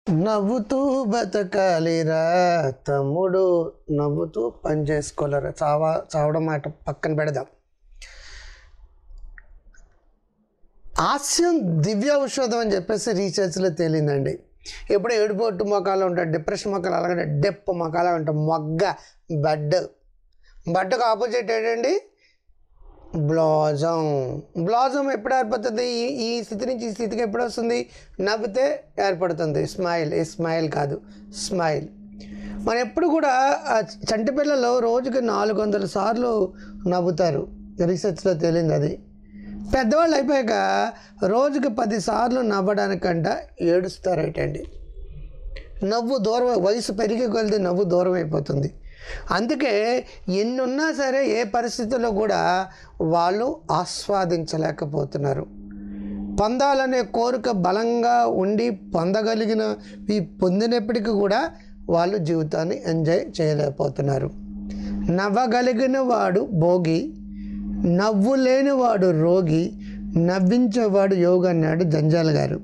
నవ్వుతూ బతకాలిరా తమ్ముడు నవ్వుతూ పని చేసుకోలేరా చావ చావడం మాట పక్కన పెడదాం హాస్యం దివ్య ఔషధం అని చెప్పేసి రీసెర్చ్లో తేలిందండి ఎప్పుడు ఏడుపోటు మొక్కలు ఉంటాయి డిప్రెషన్ మొక్కలు అలాగే డెప్ మొక్కలు ఉంటాయి మొగ్గ బడ్ బడ్డకు ఆపోజిట్ ఏంటండి బ్లాజం బ్లాజం ఎప్పుడు ఏర్పడుతుంది ఈ ఈ స్థితి నుంచి ఈ స్థితికి ఎప్పుడు వస్తుంది నవ్వితే ఏర్పడుతుంది స్మైల్ ఏ స్మైల్ కాదు స్మైల్ మనం ఎప్పుడు కూడా ఆ చంటి పిల్లలు రోజుకి నాలుగు వందల సార్లు నవ్వుతారు రీసెర్చ్లో తేలింది అది పెద్దవాళ్ళు అయిపోయాక రోజుకి పది సార్లు నవ్వడానికంట ఏడుస్తారటండి నవ్వు దూరం వయసు పెరిగే కొలిది నవ్వు దూరం అయిపోతుంది అందుకే ఎన్ని ఉన్నా సరే ఏ పరిస్థితుల్లో కూడా వాళ్ళు ఆస్వాదించలేకపోతున్నారు పొందాలనే కోరిక బలంగా ఉండి పొందగలిగిన ఈ పొందినప్పటికీ కూడా వాళ్ళు జీవితాన్ని ఎంజాయ్ చేయలేకపోతున్నారు నవ్వగలిగిన వాడు భోగి నవ్వు లేనివాడు రోగి నవ్వించేవాడు యోగ అన్నాడు జంజాల్ గారు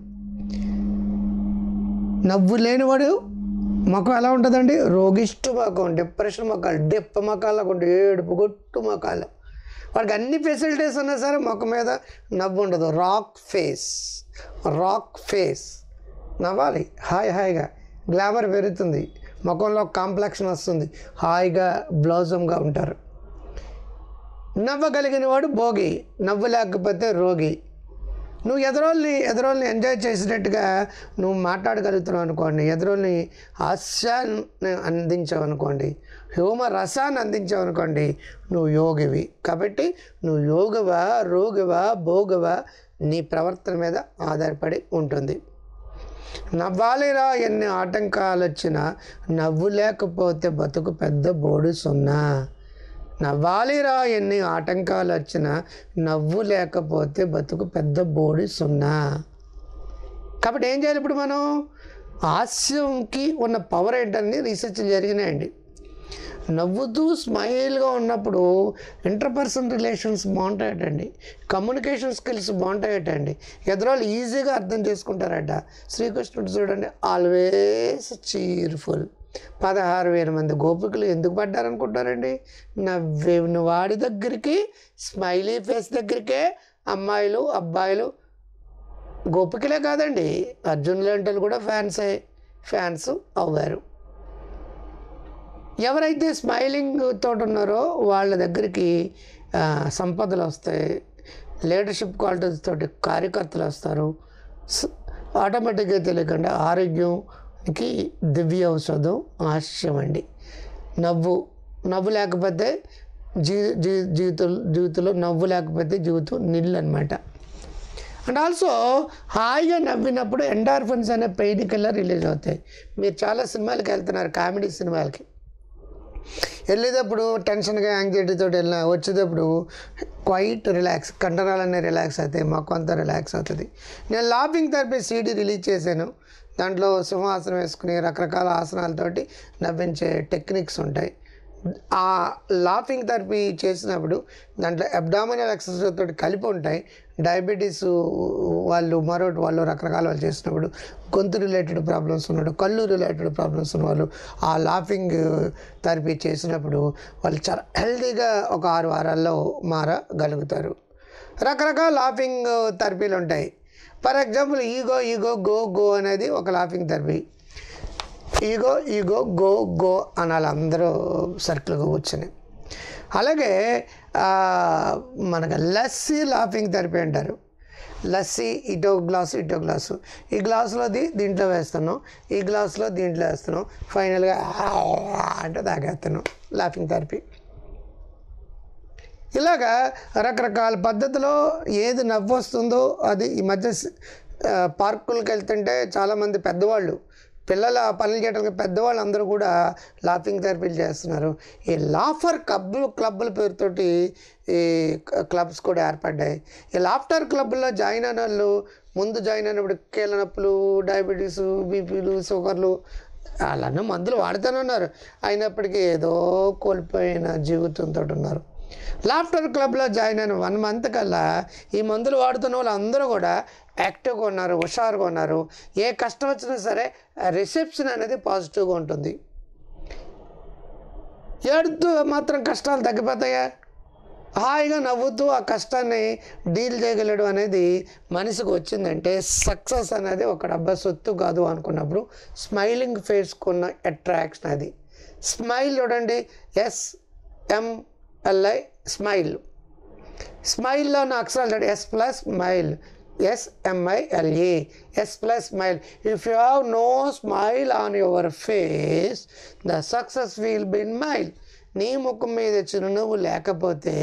నవ్వు లేనివాడు ముఖం ఎలా ఉంటుందండి రోగిష్టు ముఖం డిప్రెషన్ ముఖాలు డిప్ప ముఖాలకు ఉంటే ఏడుపు కొట్టు ముఖాలు వాడికి అన్ని ఫెసిలిటీస్ ఉన్నా సరే ముఖం మీద నవ్వు ఉండదు రాక్ ఫేస్ రాక్ ఫేస్ నవ్వాలి హాయ్ హాయిగా గ్లామర్ పెరుగుతుంది ముఖంలో కాంప్లెక్షన్ వస్తుంది హాయిగా బ్లౌజంగా ఉంటారు నవ్వగలిగిన వాడు భోగి నవ్వు లేకపోతే రోగి నువ్వు ఎదురోళ్ళని ఎదురోళ్ళని ఎంజాయ్ చేసినట్టుగా నువ్వు మాట్లాడగలుగుతున్నావు అనుకోండి ఎదురోళ్ళని హాస్యాన్ని అందించావు అనుకోండి హ్యూమర్ రసాన్ని అందించావు అనుకోండి నువ్వు యోగివి కాబట్టి నువ్వు యోగవా రోగివా భోగవా నీ ప్రవర్తన మీద ఆధారపడి ఉంటుంది నవ్వాలిరా ఎన్ని ఆటంకాలు వచ్చినా నవ్వు లేకపోతే బతుకు పెద్ద బోడు సున్నా నవ్వాలిరా ఎన్ని ఆటంకాలు వచ్చినా నవ్వు లేకపోతే బతుకు పెద్ద బోడి సున్నా కాబట్టి ఏం చేయాలి ఇప్పుడు మనం హాస్యంకి ఉన్న పవర్ ఏంటని రీసెర్చ్ జరిగినాయండి నవ్వుతూ స్మైల్గా ఉన్నప్పుడు ఇంటర్పర్సనల్ రిలేషన్స్ బాగుంటాయటండి కమ్యూనికేషన్ స్కిల్స్ బాగుంటాయటండి ఎదురాళ్ళు ఈజీగా అర్థం చేసుకుంటారట శ్రీకృష్ణుడు చూడండి ఆల్వేస్ చీర్ఫుల్ పదహారు వేల మంది గోపికలు ఎందుకు పడ్డారనుకుంటారండి నవ్విన వాడి దగ్గరికి స్మైలీ ఫేస్ దగ్గరికే అమ్మాయిలు అబ్బాయిలు గోపికలే కాదండి అర్జున్ లాంటి కూడా ఫ్యాన్స్ అయ్యి ఫ్యాన్స్ అవ్వారు ఎవరైతే స్మైలింగ్ తోటి ఉన్నారో వాళ్ళ దగ్గరికి ఆ, సంపదలు వస్తాయి లీడర్షిప్ క్వాలిటీస్ తోటి కార్యకర్తలు వస్తారు స- ఆటోమేటిక్గా తెలియకుండా ఆరోగ్యంకి దివ్య ఔషధం ఆశయం అండి నవ్వు నవ్వు లేకపోతే జీ జీ జీవితం జీవితంలో నవ్వు లేకపోతే జీవితం నిల్లు అనమాట అండ్ ఆల్సో హాయిగా నవ్వినప్పుడు ఎండార్ఫన్స్ అనే పెయిన్ కిల్లర్ రిలీజ్ అవుతాయి మీరు చాలా సినిమాలకి వెళ్తున్నారు కామెడీ సినిమాలకి వెళ్ళేటప్పుడు టెన్షన్గా యాంగ్జైటీతో వెళ్ళిన వచ్చేటప్పుడు క్వైట్ రిలాక్స్ కండరాలన్నీ రిలాక్స్ అవుతాయి మాకు అంతా రిలాక్స్ అవుతుంది నేను లాఫింగ్ థెరపీ సీడీ రిలీజ్ చేశాను దాంట్లో సింహాసనం వేసుకుని రకరకాల ఆసనాలతోటి నవ్వించే టెక్నిక్స్ ఉంటాయి ఆ లాఫింగ్ థెరపీ చేసినప్పుడు దాంట్లో అబ్డామినల్ ఎక్సర్సైజ్ తోటి కలిపి ఉంటాయి డయాబెటీస్ వాళ్ళు మరొకటి వాళ్ళు రకరకాల వాళ్ళు చేసినప్పుడు గొంతు రిలేటెడ్ ప్రాబ్లమ్స్ ఉన్నాడు కళ్ళు రిలేటెడ్ ప్రాబ్లమ్స్ ఉన్న వాళ్ళు ఆ లాఫింగ్ థెరపీ చేసినప్పుడు వాళ్ళు చాలా హెల్తీగా ఒక ఆరు వారాల్లో మారగలుగుతారు రకరకాల లాఫింగ్ థెరపీలు ఉంటాయి for example ego ego go go అనేది ఒక laughing therapy ego ego go go అనాలి అందరూ సర్కిల్గా కూర్చొని అలాగే ఆ, మనకు లస్సీ లాఫింగ్ థెరపీ అంటారు లస్సీ ఇటో గ్లాసు ఇటో గ్లాసు ఈ గ్లాసులోది దీంట్లో వేస్తున్నాం ఈ గ్లాసులో దీంట్లో వేస్తున్నాం ఫైనల్గా అంటే తాగేస్తున్నాం లాఫింగ్ థెరపీ ఇలాగా రకరకాల పద్ధతిలో ఏది నవ్వు వస్తుందో అది ఈ మధ్య స్- ఆ, పార్కులకు వెళ్తుంటే చాలామంది పెద్దవాళ్ళు పిల్లల పనులు చేయడానికి పెద్దవాళ్ళు అందరూ కూడా లాఫింగ్ థెరపీలు చేస్తున్నారు ఈ లాఫర్ క్లబ్బులు క్లబ్బుల పేరుతోటి ఈ క- క్లబ్స్ కూడా ఏర్పడ్డాయి ఈ లాఫ్టర్ క్లబ్లో జాయిన్ అయిన వాళ్ళు ముందు జాయిన్ అయినప్పుడు కీళ్ళ నొప్పులు డయాబెటీస్ బీపీలు షుగర్లు వాళ్ళన్న మందులు వాడుతూనే ఉన్నారు అయినప్పటికీ ఏదో కోల్పోయిన జీవితంతో ఉన్నారు లాఫ్టర్ క్లబ్లో జాయిన్ అయిన వన్ మంత్ కల్లా ఈ మందులు వాడుతున్న వాళ్ళు అందరూ కూడా యాక్టివ్గా ఉన్నారు హుషారుగా ఉన్నారు ఏ కష్టం వచ్చినా సరే రిసెప్షన్ అనేది పాజిటివ్గా ఉంటుంది ఏడుతూ మాత్రం కష్టాలు తగ్గిపోతాయా హాయిగా నవ్వుతూ ఆ కష్టాన్ని డీల్ చేయగలడు అనేది మనిషికి వచ్చిందంటే సక్సెస్ అనేది ఒక డబ్బా సొత్తు కాదు అనుకున్నప్పుడు స్మైలింగ్ ఫేస్కున్న అట్రాక్షన్ అది స్మైల్ చూడండి ఎస్ ఎంఎల్ఐ స్మైల్ స్మైల్లో ఉన్న అక్షరాలు చూడండి S plus smile S M I L E S plus smile if you have no smile on your face the success will be mile నీ ముఖం మీద చిరునవ్వు లేకపోతే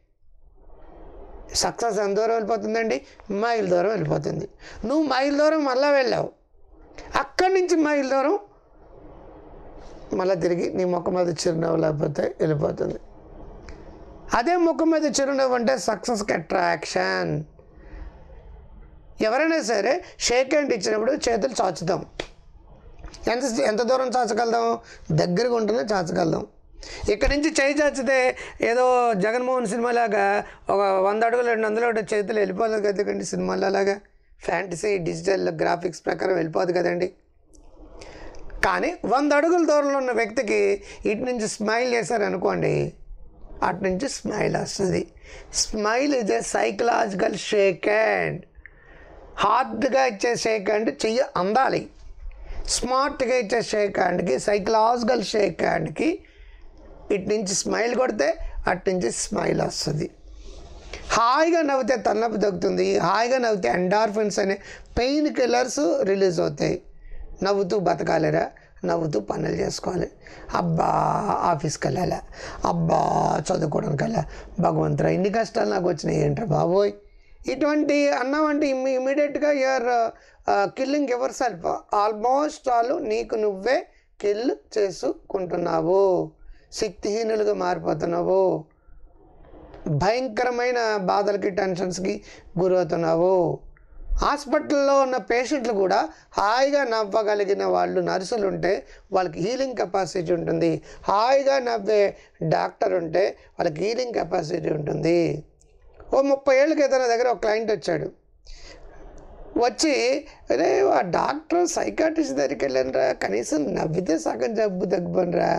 సక్సెస్ ఎంత దూరం వెళ్ళిపోతుందండి మైల్ దూరం వెళ్ళిపోతుంది నువ్వు మైల్ దూరం మళ్ళీ వెళ్ళావు అక్కడి నుంచి మైల్ దూరం మళ్ళీ తిరిగి నీ ముఖం మీద చిరునవ్వు లేకపోతే వెళ్ళిపోతుంది అదే ముఖం మీద చిరునవ్వు అంటే సక్సెస్కి అట్రాక్షన్ ఎవరైనా సరే షేక్ హ్యాండ్ ఇచ్చినప్పుడు చేతులు చాచుతాం ఎంత ఎంత దూరం చాచగలుగుతాం దగ్గరగా ఉంటేనే చాచగలుగుతాం ఇక్కడి నుంచి చేయి చాచితే ఏదో జగన్మోహన్ సినిమాలాగా ఒక వంద అడుగులు రెండు వందలు ఒకటి చేతులు వెళ్ళిపోదు కదండి సినిమాలో అలాగా ఫ్యాంటసీ డిజిటల్ గ్రాఫిక్స్ ప్రకారం వెళ్ళిపోదు కదండి కానీ వంద అడుగుల దూరంలో ఉన్న వ్యక్తికి ఇటు నుంచి స్మైల్ చేశారనుకోండి అటు నుంచి స్మైల్ వస్తుంది smile is a psychological shake hand హార్డ్గా ఇచ్చే షేక్ హ్యాండ్ చెయ్యి అందాలి స్మార్ట్గా ఇచ్చే షేక్ హ్యాండ్కి సైకలాజికల్ షేక్ హ్యాండ్కి ఇటు నుంచి స్మైల్ కొడితే అటు నుంచి స్మైల్ వస్తుంది హాయిగా నవ్వితే తలనొప్పి తగ్గుతుంది హాయిగా నవ్వితే ఎండార్ఫిన్స్ అనే పెయిన్ కిల్లర్స్ రిలీజ్ అవుతాయి నవ్వుతూ బతకాలిరా నవ్వుతూ పనులు చేసుకోవాలి అబ్బా ఆఫీస్కి వెళ్ళాలా అబ్బా చదువుకోవడానికి వెళ్ళా భగవంతురా ఇన్ని కష్టాలు నాకు వచ్చినాయి ఏంట్రా బాబోయ్ ఇటువంటి అన్నామంటే ఇమ్మి ఇమీడియట్గా you are killing ever self almost all నీకు నువ్వే కిల్ చేసుకుంటున్నావు శక్తిహీనులుగా మారిపోతున్నావు భయంకరమైన బాధలకి టెన్షన్స్కి గురవుతున్నావు హాస్పిటల్లో ఉన్న పేషెంట్లు కూడా హాయిగా నవ్వగలిగిన వాళ్ళు నర్సులు ఉంటే వాళ్ళకి హీలింగ్ కెపాసిటీ ఉంటుంది హాయిగా నవ్వే డాక్టర్ ఉంటే వాళ్ళకి హీలింగ్ కెపాసిటీ ఉంటుంది ఓ ముప్పై ఏళ్ళ క్రితం నా దగ్గర ఒక క్లయింట్ వచ్చాడు వచ్చి అరే ఆ డాక్టర్ సైకాట్రిస్ట్ దగ్గరికి వెళ్ళానురా కనీసం నవ్వితే సగం జబ్బు తగ్గిపోనరా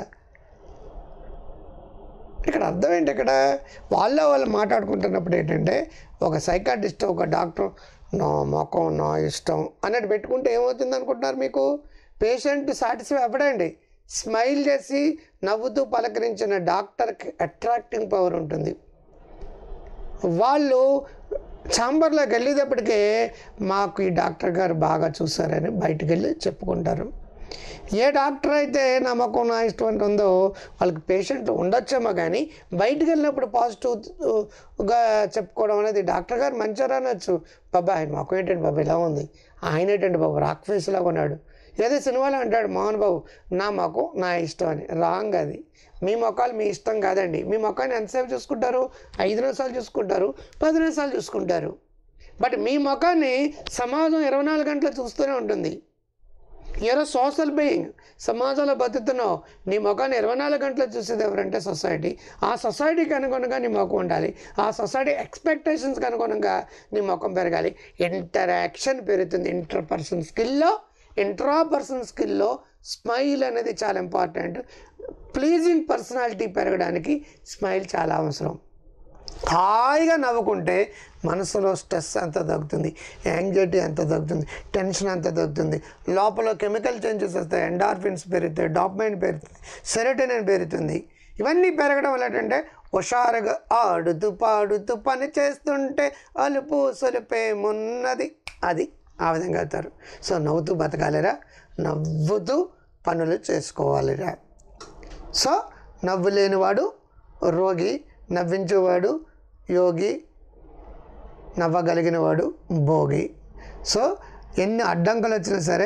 ఇక్కడ అర్థం ఏంటి ఇక్కడ వాళ్ళ వాళ్ళు మాట్లాడుకుంటున్నప్పుడు ఏంటంటే ఒక సైకాటిస్ట్ ఒక డాక్టర్ నా మొఖం నా ఇష్టం అన్నట్టు పెట్టుకుంటే ఏమవుతుంది అనుకుంటున్నారు మీకు పేషెంట్ సాటిస్ఫై అవ్వడండి స్మైల్ చేసి నవ్వుతూ పలకరించిన డాక్టర్కి అట్రాక్టింగ్ పవర్ ఉంటుంది వాళ్ళు ఛాంబర్లోకి వెళ్ళేటప్పటికే మాకు ఈ డాక్టర్ గారు బాగా చూసారని బయటకు వెళ్ళి చెప్పుకుంటారు ఏ డాక్టర్ అయితే నమ్మకం నా ఇష్టం అంటే ఉందో వాళ్ళకి పేషెంట్ ఉండొచ్చేమో కానీ బయటకు వెళ్ళినప్పుడు పాజిటివ్గా చెప్పుకోవడం అనేది డాక్టర్ గారు మంచిగా అనొచ్చు బాబా ఆయన మొక్క ఏంటంటే బాబా ఇలా ఉంది ఆయన ఏంటంటే బాబు రాక్ ఫేస్లాగా ఉన్నాడు ఏదో సినిమాలో అంటాడు మోహన్ బాబు నా మొఖం నా ఇష్టం అని రాంగ్ అది మీ మొక్కలు మీ ఇష్టం కాదండి మీ మొక్కని ఎంతసేపు చూసుకుంటారు ఐదు నిమిషాలు చూసుకుంటారు పది నిమిషాలు చూసుకుంటారు బట్ మీ ముఖాన్ని సమాజం ఇరవై నాలుగు గంటలు చూస్తూనే ఉంటుంది ఏదో సోషల్ బీయింగ్ సమాజంలో బతుకుతున్నావు నీ ముఖాన్ని ఇరవై నాలుగు గంటలు చూసేది ఎవరంటే సొసైటీ ఆ సొసైటీకి అనుగుణంగా నీ ముఖం ఉండాలి ఆ సొసైటీ ఎక్స్పెక్టేషన్స్కి అనుగుణంగా నీ ముఖం పెరగాలి ఇంటరాక్షన్ పెరుగుతుంది ఇంటర్ పర్సన్ స్కిల్లో ఇంట్రా పర్సన్ స్కిల్లో స్మైల్ అనేది చాలా ఇంపార్టెంట్ ప్లీజింగ్ పర్సనాలిటీ పెరగడానికి స్మైల్ చాలా అవసరం హాయిగా నవ్వుకుంటే మనసులో స్ట్రెస్ ఎంత తగ్గుతుంది యాంగ్జైటీ ఎంత తగ్గుతుంది టెన్షన్ ఎంత తగ్గుతుంది లోపల కెమికల్ చేంజెస్ వస్తాయి ఎండార్ఫిన్స్ పెరుగుతాయి డాప్మైన్ పెరుగుతుంది సెరటోనిన్ పెరుగుతుంది ఇవన్నీ పెరగడం వల్ల ఏంటంటే హుషారుగా ఆడుతూ పాడుతూ పని చేస్తుంటే అలుపు సొలిపేమున్నది అది ఆ విధంగా అవుతారు సో నవ్వుతూ బతకాలిరా నవ్వుతూ పనులు చేసుకోవాలిరా సో నవ్వు లేనివాడు రోగి నవ్వించేవాడు యోగి నవ్వగలిగినవాడు భోగి సో ఎన్ని అడ్డంకులు వచ్చినా సరే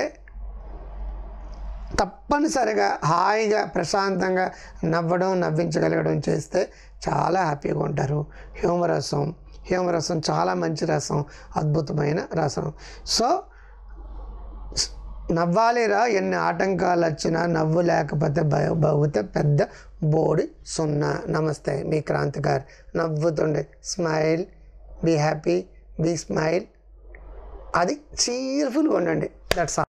తప్పనిసరిగా హాయిగా ప్రశాంతంగా నవ్వడం నవ్వించగలగడం చేస్తే చాలా హ్యాపీగా ఉంటారు హ్యూమరసం హ్యూమరసం చాలా మంచి రసం అద్భుతమైన రసం సో నవ్వాలిరా ఎన్ని ఆటంకాలు వచ్చినా నవ్వు లేకపోతే భయ బహుతే పెద్ద బోడి సున్నా నమస్తే మీ క్రాంతికార్ నవ్వుతుండే smile be happy be smile అది చీర్ఫుల్గా ఉండండి దట్స్ ఆల్